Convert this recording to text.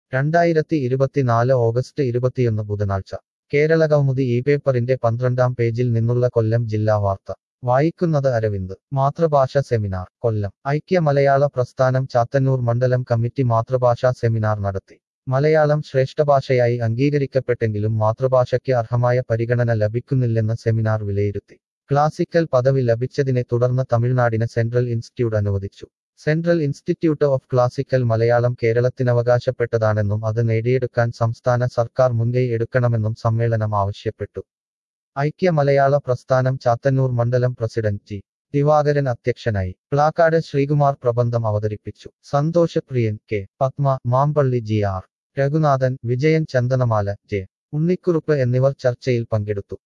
രണ്ടായിരത്തി ഇരുപത്തിനാല് ഓഗസ്റ്റ് ഇരുപത്തിയൊന്ന് ബുധനാഴ്ച കേരള കൗമുദി ഈ പേപ്പറിന്റെ പന്ത്രണ്ടാം പേജിൽ നിന്നുള്ള കൊല്ലം ജില്ലാ വാർത്ത വായിക്കുന്നത് അരവിന്ദ് മാതൃഭാഷ സെമിനാർ കൊല്ലം ഐക്യ മലയാള പ്രസ്ഥാനം ചാത്തന്നൂർ മണ്ഡലം കമ്മിറ്റി മാതൃഭാഷാ സെമിനാർ നടത്തി മലയാളം ശ്രേഷ്ഠഭാഷയായി അംഗീകരിക്കപ്പെട്ടെങ്കിലും മാതൃഭാഷയ്ക്ക് അർഹമായ പരിഗണന ലഭിക്കുന്നില്ലെന്ന് സെമിനാർ വിലയിരുത്തി ക്ലാസിക്കൽ പദവി ലഭിച്ചതിനെ തുടർന്ന് തമിഴ്നാടിന് സെൻട്രൽ ഇൻസ്റ്റിറ്റ്യൂട്ട് അനുവദിച്ചു central institute of classical Malayalam കേരളത്തിനവകാശപ്പെട്ടതാണെന്നും അത് നേടിയെടുക്കാൻ സംസ്ഥാന സർക്കാർ മുൻകൈ എടുക്കണമെന്നും സമ്മേളനം ആവശ്യപ്പെട്ടു ഐക്യ മലയാള പ്രസ്ഥാനം ചാത്തന്നൂർ മണ്ഡലം പ്രസിഡന്റ് ജി ദിവാകരൻ അധ്യക്ഷനായി പ്ലാക്കാട് ശ്രീകുമാർ പ്രബന്ധം അവതരിപ്പിച്ചു Santhosh Priyan K Padma Mampally G R Raghunathan Vijayan Chandanamala J Unnikkuruppu എന്നിവർ ചർച്ചയിൽ പങ്കെടുത്തു